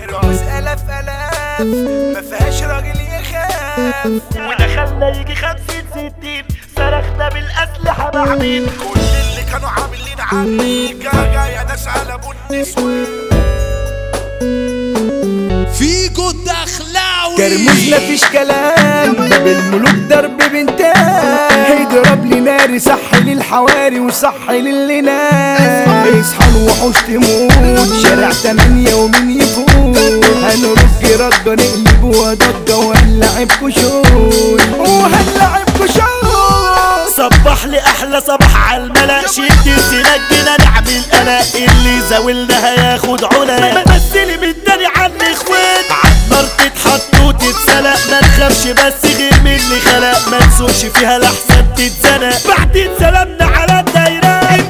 كرموز الاف الاف ما فيهاش راجل يخاف ودخلنا يجي خمسين ستين صرخنا بالأسلحة مع مين كل اللي كانوا عاملين عريكة جاية ناس قلبوا النسوان فيجو الدخلاوي كرموز مفيش كلام باب الملوك ضرب بنتان هيضرب لي ناري صح للحواري وصح للي نام اصحى الوحوش تموت شارع تمانية ومين يفوت هنرج ردة نقلب وضجة وهنلعب كشوش وهنلعب كشوش صبح لي احلى صباح على الملا شد سنجنا نعمل قلق اللي زاولنا هياخد علا مثلي من تاني عن اخوات عالنار تتحط وتتسلق ما نخافش بس غير من اللي خلق ما نسوقش فيها لحسن تتزنق بعدين سلامنا على الدايرة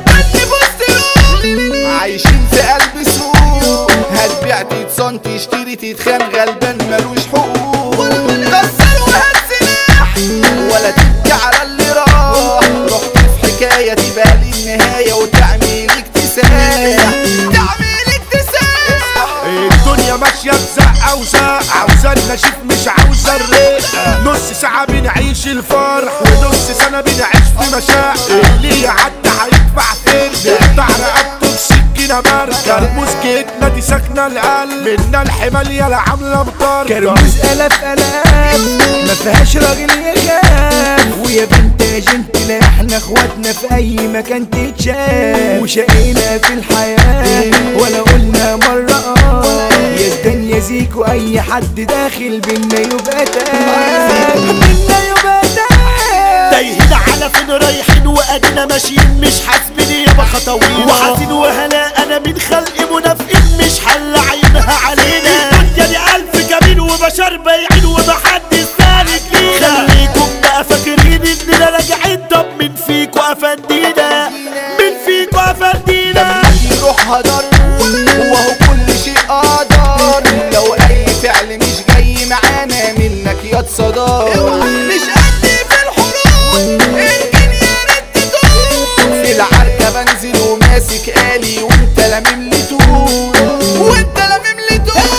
عايشين في قلب سوق هتبيع تتصان تشتري تتخان غلبان ملوش حقوق كسر وهات سلاح ولا تبكي على اللي راح رحت في حكاية تبقى لي النهاية وتعمل اكتساح تعمل اكتساح الدنيا ماشية بزقة وزق عاوزة النشيف مش عاوزة الرقة نص ساعة بنعيش الفرح ونص سنة بنعيش في مشاق اللي يعدي هيدفع فرد يقطع رقبته بسكينة ماركة كرموز جيتنا دي ساكنة القلب منا الحمال يلا عاملة مطار كرموز الاف الاف ما فيهاش راجل يخاف ويا بنت يا جنتنا احنا اخواتنا في اي مكان تتشاف وشقينا في الحياة ولا قلنا مرة اه يا الدنيا زيكو اي حد داخل بينا يبقى تاه بينا يبقى تاه تايهين على فين رايحين وادينا ماشيين مش حاسبين يابا خطوين وحاسين وهلا انا من خلق منافقين مش حل عينها علينا الدنيا دي الف جميل وبشر بايعين ومحدش سالك لينا خليكم بقى فاكرين اننا راجعين طب من فيكوا افندينا من فيكوا افندينا يروح هدر وهو كل شيء قدر لو اي فعل مش جاي معانا منك يا تصدر مش قد في الحروب اركن يا ريت تدور في العركة بنزل وماسك آلي وانت لامم لي طول وانت لامم لي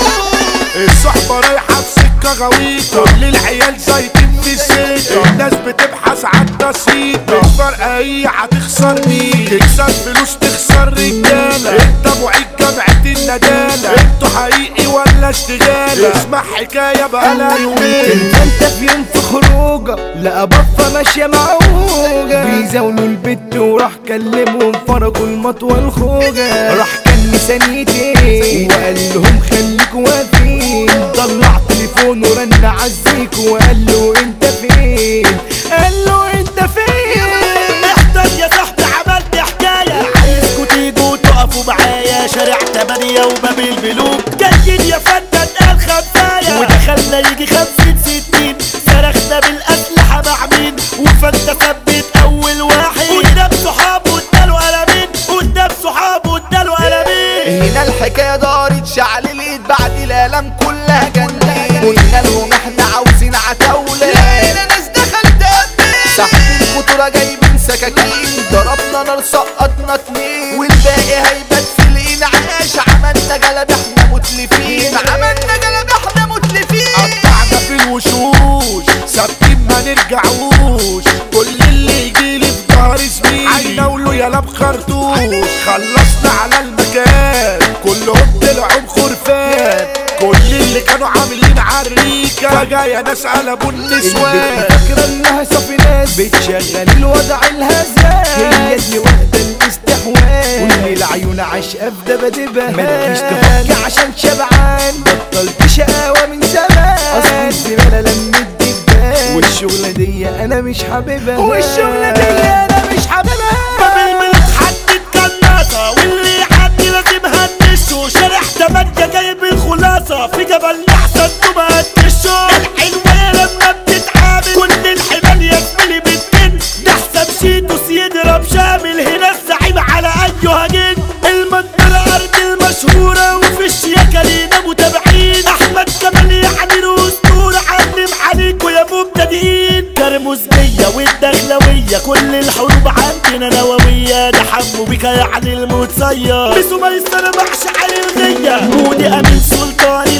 طول الصحبة رايحة في سكة غويطة كل العيال زيتين في السكة الناس بتبحث عن التصيد مش فارقة هي هتخسر مين تكسب فلوس تخسر رجالة انت معيد جامعة الندالة انتوا حقيقي ولا اشتغالة اسمع حكاية بقالها يومين انت انت في يوم في خروجه لقى بفه ماشيه معوجه بيزاولوا البت وراح كلمهم فرجوا المطوى الخوجه راح كان ثانيتين وقال لهم خليكوا واقفين طلع تليفون ورن عزيك وقال له انت فين قال له انت فين احضر يا صاحبي عملت حكاية عايزكوا تيجوا تقفوا معايا شارع تمانية وباب الملوك جايين يا فندم قال خمساية ودخلنا يجي خمسين ستين صرخنا بالأسلحة مع مين وفانت ثبت أول واحد قدام صحابه اداله قلمين قدام صحابه اداله قلمين هنا الحكاية دارت شعللت بعد الالام كلها جنات قلنا لهم احنا عاوزين عتاولة لقينا ناس دخلت قدام سحب الخطورة جايبين سكاكين ضربنا نار سقطنا اتنين والباقي هيبات في الانعاش عملنا جلب احنا متلفين عملنا جلب احنا متلفين قطعنا في الوشوش ثابتين ما نرجعوش كل اللي يجيلي في ظهر زميلي هيناولوا يلا بخرطوش خلصنا على المكان كلهم طلعوا بخرفان كل اللي كانوا عاملين عريكة جاية ناس قلبوا النسوان فاكرة انها صافي ناس بتشغل الوضع الهزاز هي اللي واخدة الاستحواذ واللي العيون عشقة في دبدبها ما تجيش تفك عشان شبعان بطلت شقاوة من زمان اصل الزبالة لمت دبان والشغلة دي انا مش حاببها والشغلة دي انا مش حاببها باب الملك حدد كناسة واللي يعدي لازم هنشه شارع تمانية جايب الخلاصة في جبل احسن تبقى تشه الحلوة لما بتتعامل كل الحمال يا زميلي بتجن نحسب شيتوس يضرب شامل هنا الزعيم على اي هجين المنطقة ارض المشهورة وفي الشياكة لينا متابعين احمد كمال يعني الاسطورة علم عليكوا يا مبتدئين كرموز بيا والدخلوية كل الحروب عندنا نووية ده حمو بك يعني المتصير بسو ميسر محشي على الغية مودي امين سلطاني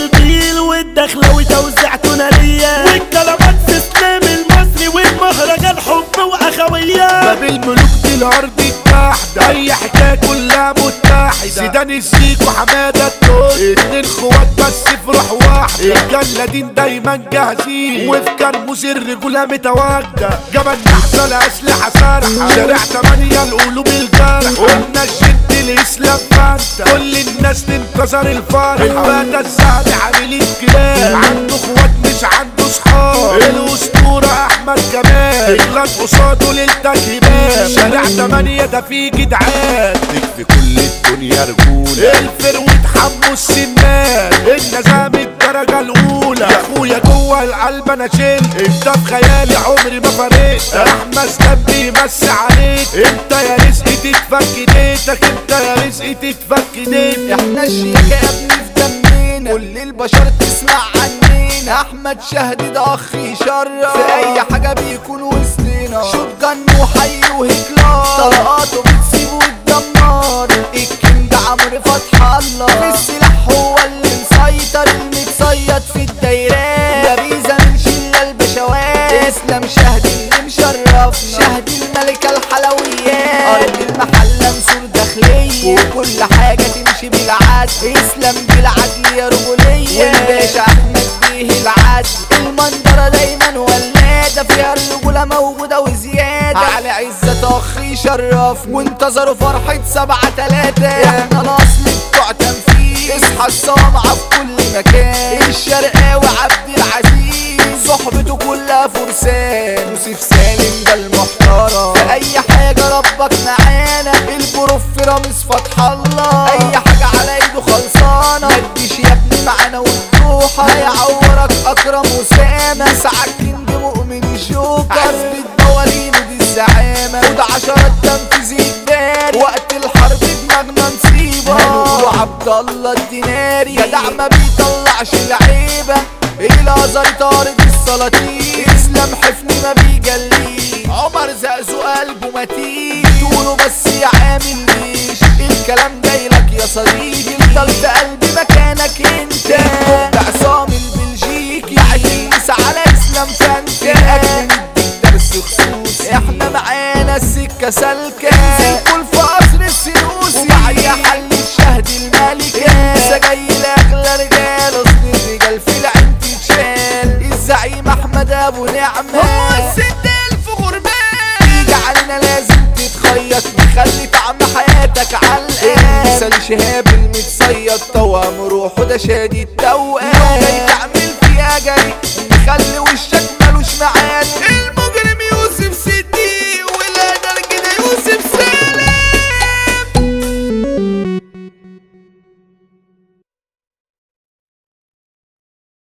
الارض التحدة اي حكاية كلها متحدة زيدان الزيك وحمادة التوت اتنين خوات بس في روح واحدة الجلادين دايما جاهزين وفي كرموز الرجولة متواجدة جبل نحسن اسلحة سارحة شارع تمانية القلوب الجرح قلنا الجد الاسلام فانت كل الناس تنتظر الفرح الفتى السعد عامل الكلاب عنده اخوات مش عنده صحاب الاسطورة احمد كمال اغلط قصاده للتكهيبات شارع تمانية ده فيه جدعان تكفي كل الدنيا رجولة الفروة حمو السمان النظام الدرجة الأولى يا أخويا جوه القلب أنا شلت أنت في خيالي عمري ما فرقت أحمد ذنبي يمسي عليك أنت يا رزقي تتفك ديتك أنت يا رزقي تتفك ديتك احنا الشيكة يا ابني في دمنا كل البشر تسمع عننا احمد شهد ده اخ يشرف في اي حاجة بيكون وسطنا شوت جن وحي وهكلار طلقاته بتسيبه وتدمر الكينج عمرو فتح الله في السلاح هو اللي مسيطر المتصيد في الدايرات ده بيزا من شلة البشوات اسلام شهد اللي مشرف شهد الملكة الحلويات ارض المحلة نسور داخلية وكل حاجة تمشي بالعدل اسلام بالعدل يا رجولية والباشا احمد بيه العدل المنظرة دايما ولادة فيها الرجولة موجودة وزيادة على عزة اخ يشرف وانتظروا فرحة سبعة تلاتة احنا الاصل بتوع تنفيذ اصحى الصوامعة في كل مكان الشرقاوي عبد العزيز صحبته كلها فرسان يوسف سالم ده المحترم في اي حاجة ربك معانا البروف رامز فتح الله اي حاجة على ايده خلصانة مديش يا ابني معانا وتروح هيعورك اكرم اسامة ساعة كينج مؤمن الجوكر حسب الدوالين دي الزعامة وده عشرات تنفيذ الداري وقت الحرب دماغنا نصيبة هنقولوا عبد الله الديناري جدع ما بيطلعش العيبة الازهر طارد السلاطين اسلام حفني ما بيجليش عمر زقزو قلبه متين تقولوا بس يا عامل ليش الكلام جايلك يا صديقي يفضل في قلبي مكانك انت ده عصام البلجيكي تعجلس على اسلام فانت الاجل نديك درس خصوصي احنا معانا السكة سالكة ننزل كل في قصر السنوسي ومعايا حل الشهد الملكة لسه جاي لاغلى رجال اصل الرجال في العين تتشال الزعيم احمد ابو نعمة هو الست الف غربان تيجي علينا لازم تتخيط نخلي طعم حياتك علقان مثال شهاب المتصيد توام روحه ده شادي التوقان لو جاي تعمل فيها جري نخلي وشك ملوش معاني